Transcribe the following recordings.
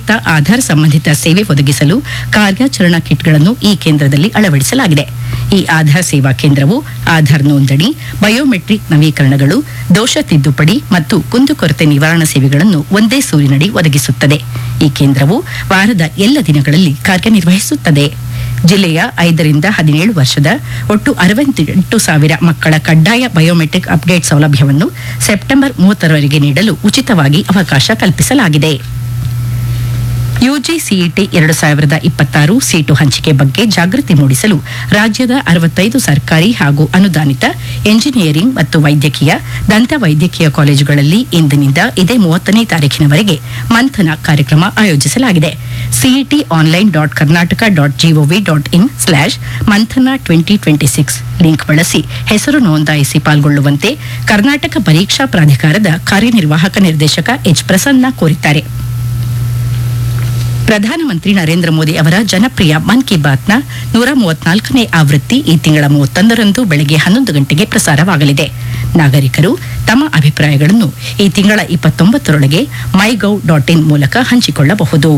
ಉಚಿತ ಆಧಾರ್ ಸಂಬಂಧಿತ ಸೇವೆ ಒದಗಿಸಲು ಕಾರ್ಯಾಚರಣಾ ಕಿಟ್ಗಳನ್ನು ಈ ಕೇಂದ್ರದಲ್ಲಿ ಅಳವಡಿಸಲಾಗಿದೆ ಈ ಆಧಾರ್ ಸೇವಾ ಕೇಂದ್ರವು ಆಧಾರ್ ನೋಂದಣಿ ಬಯೋಮೆಟ್ರಿಕ್ ನವೀಕರಣಗಳು ದೋಷ ತಿದ್ದುಪಡಿ ಮತ್ತು ಕುಂದುಕೊರತೆ ನಿವಾರಣಾ ಸೇವೆಗಳನ್ನು ಒಂದೇ ಸೂರಿನಡಿ ಒದಗಿಸುತ್ತದೆ ಈ ಕೇಂದ್ರವು ವಾರದ ಎಲ್ಲ ದಿನಗಳಲ್ಲಿ ಕಾರ್ಯನಿರ್ವಹಿಸುತ್ತದೆ ಜಿಲ್ಲೆಯ ಐದರಿಂದ ಹದಿನೇಳು ವರ್ಷದ ಒಟ್ಟು ಅರವತ್ತೆಂಟು ಸಾವಿರ ಮಕ್ಕಳ ಕಡ್ಡಾಯ ಬಯೋಮೆಟ್ರಿಕ್ ಅಪ್ಡೇಟ್ ಸೌಲಭ್ಯವನ್ನು ಸೆಪ್ಟೆಂಬರ್ ಮೂವತ್ತರವರೆಗೆ ನೀಡಲು ಉಚಿತವಾಗಿ ಅವಕಾಶ ಕಲ್ಪಿಸಲಾಗಿದೆ ಯುಜಿಸಿಇಟಿ ಎರಡು ಸಾವಿರದ ಇಪ್ಪತ್ತಾರು ಸೀಟು ಹಂಚಿಕೆ ಬಗ್ಗೆ ಜಾಗೃತಿ ಮೂಡಿಸಲು ರಾಜ್ಯದ ಅರವತ್ತೈದು ಸರ್ಕಾರಿ ಹಾಗೂ ಅನುದಾನಿತ ಎಂಜಿನಿಯರಿಂಗ್ ಮತ್ತು ವೈದ್ಯಕೀಯ ದಂತ ವೈದ್ಯಕೀಯ ಕಾಲೇಜುಗಳಲ್ಲಿ ಇಂದಿನಿಂದ ಇದೇ ಮೂವತ್ತನೇ ತಾರೀಖಿನವರೆಗೆ ಮಂಥನ ಕಾರ್ಯಕ್ರಮ ಆಯೋಜಿಸಲಾಗಿದೆ CET online dot Karnataka dot GOV dot in slash Manthana twenty twenty six link ಬಳಸಿ ಹೆಸರು ನೋಂದಾಯಿಸಿ ಪಾಲ್ಗೊಳ್ಳುವಂತೆ ಕರ್ನಾಟಕ ಪರೀಕ್ಷಾ ಪ್ರಾಧಿಕಾರದ ಕಾರ್ಯನಿರ್ವಾಹಕ ನಿರ್ದೇಶಕ ಎಚ್ ಪ್ರಸನ್ನ ಕೋರಿದ್ದಾರೆ ಪ್ರಧಾನಮಂತ್ರಿ ನರೇಂದ್ರ ಮೋದಿ ಅವರ ಜನಪ್ರಿಯ ಮನ್ ಕಿ ಬಾತ್ನ ನೂರ ಮೂವತ್ನಾಲ್ಕನೇ ಆವೃತ್ತಿ ಈ ತಿಂಗಳ ಮೂವತ್ತೊಂದರಂದು ಬೆಳಗ್ಗೆ ಹನ್ನೊಂದು ಗಂಟೆಗೆ ಪ್ರಸಾರವಾಗಲಿದೆ ನಾಗರಿಕರು ತಮ್ಮ ಅಭಿಪ್ರಾಯಗಳನ್ನು ಈ ತಿಂಗಳ ಇಪ್ಪತ್ತೊಂಬತ್ತರೊಳಗೆ ಮೈ ಗೌ ಡಾಟ್ ಇನ್ ಮೂಲಕ ಹಂಚಿಕೊಳ್ಳಬಹುದು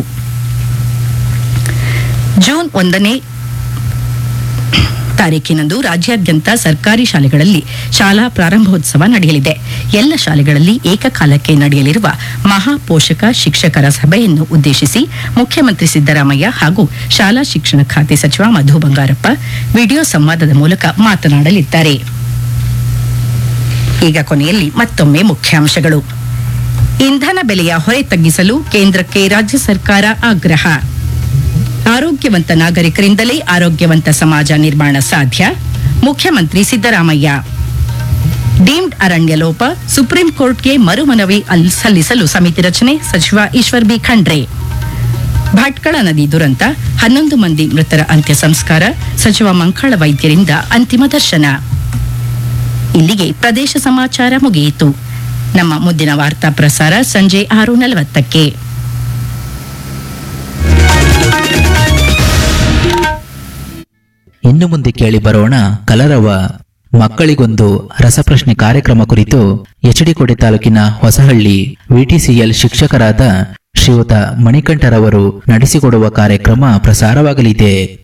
ಜೂನ್ ಒಂದನೇ ತಾರೀಕಿನಂದು ರಾಜ್ಯಾದ್ಯಂತ ಸರ್ಕಾರಿ ಶಾಲೆಗಳಲ್ಲಿ ಶಾಲಾ ಪ್ರಾರಂಭೋತ್ಸವ ನಡೆಯಲಿದೆ ಎಲ್ಲ ಶಾಲೆಗಳಲ್ಲಿ ಏಕಕಾಲಕ್ಕೆ ನಡೆಯಲಿರುವ ಮಹಾಪೋಷಕ ಶಿಕ್ಷಕರ ಸಭೆಯನ್ನು ಉದ್ದೇಶಿಸಿ ಮುಖ್ಯಮಂತ್ರಿ ಸಿದ್ದರಾಮಯ್ಯ ಹಾಗೂ ಶಾಲಾ ಶಿಕ್ಷಣ ಖಾತೆ ಸಚಿವ ಮಧು ಬಂಗಾರಪ್ಪ ವಿಡಿಯೋ ಸಂವಾದದ ಮೂಲಕ ಮಾತನಾಡಲಿದ್ದಾರೆ ಈಗ ಕೊನೆಯಲ್ಲಿ ಮತ್ತೊಮ್ಮೆ ಮುಖ್ಯಾಂಶಗಳು ಇಂಧನ ಬೆಲೆಯ ಹೊರೆ ತಗ್ಗಿಸಲು ಕೇಂದ್ರಕ್ಕೆ ರಾಜ್ಯ ಸರ್ಕಾರ ಆಗ್ರಹ ಆರೋಗ್ಯವಂತ ನಾಗರಿಕರಿಂದಲೇ ಆರೋಗ್ಯವಂತ ಸಮಾಜ ನಿರ್ಮಾಣ ಸಾಧ್ಯ ಮುಖ್ಯಮಂತ್ರಿ ಸಿದ್ದರಾಮಯ್ಯ ಡೀಮ್ಡ್ ಅರಣ್ಯ ಲೋಪ ಸುಪ್ರೀಂ ಕೋರ್ಟ್ಗೆ ಮರುಮನವಿ ಅಲ್- ಸಲ್ಲಿಸಲು ಸಮಿತಿ ರಚನೆ ಸಚಿವ ಈಶ್ವರ್ ಬಿ ಖಂಡ್ರೆ ಭಟ್ಕಳ ನದಿ ದುರಂತ ಹನ್ನೊಂದು ಮಂದಿ ಮೃತರ ಅಂತ್ಯ ಸಂಸ್ಕಾರ ಸಚಿವ ಮಂಕಾಳ ವೈದ್ಯರಿಂದ ಅಂತಿಮ ದರ್ಶನ ಇಲ್ಲಿಗೆ ಪ್ರದೇಶ ಸಮಾಚಾರ ಮುಗಿಯಿತು ನಮ್ಮ ಮುಂದಿನ ವಾರ್ತಾ ಪ್ರಸಾರ ಸಂಜೆ ಆರು ನಲವತ್ತಕ್ಕೆ ಇನ್ನು ಮುಂದೆ ಕೇಳಿ ಬರೋಣ ಕಲರವ ಮಕ್ಕಳಿಗೊಂದು ರಸಪ್ರಶ್ನೆ ಕಾರ್ಯಕ್ರಮ ಕುರಿತು ಎಚ್ಡಿಕೋಟೆ ತಾಲೂಕಿನ ಹೊಸಹಳ್ಳಿ ವಿಟಿಸಿಎಲ್ ಶಿಕ್ಷಕರಾದ ಶ್ರೀಯುತ ಮಣಿಕಂಠರವರು ನಡೆಸಿಕೊಡುವ ಕಾರ್ಯಕ್ರಮ ಪ್ರಸಾರವಾಗಲಿದೆ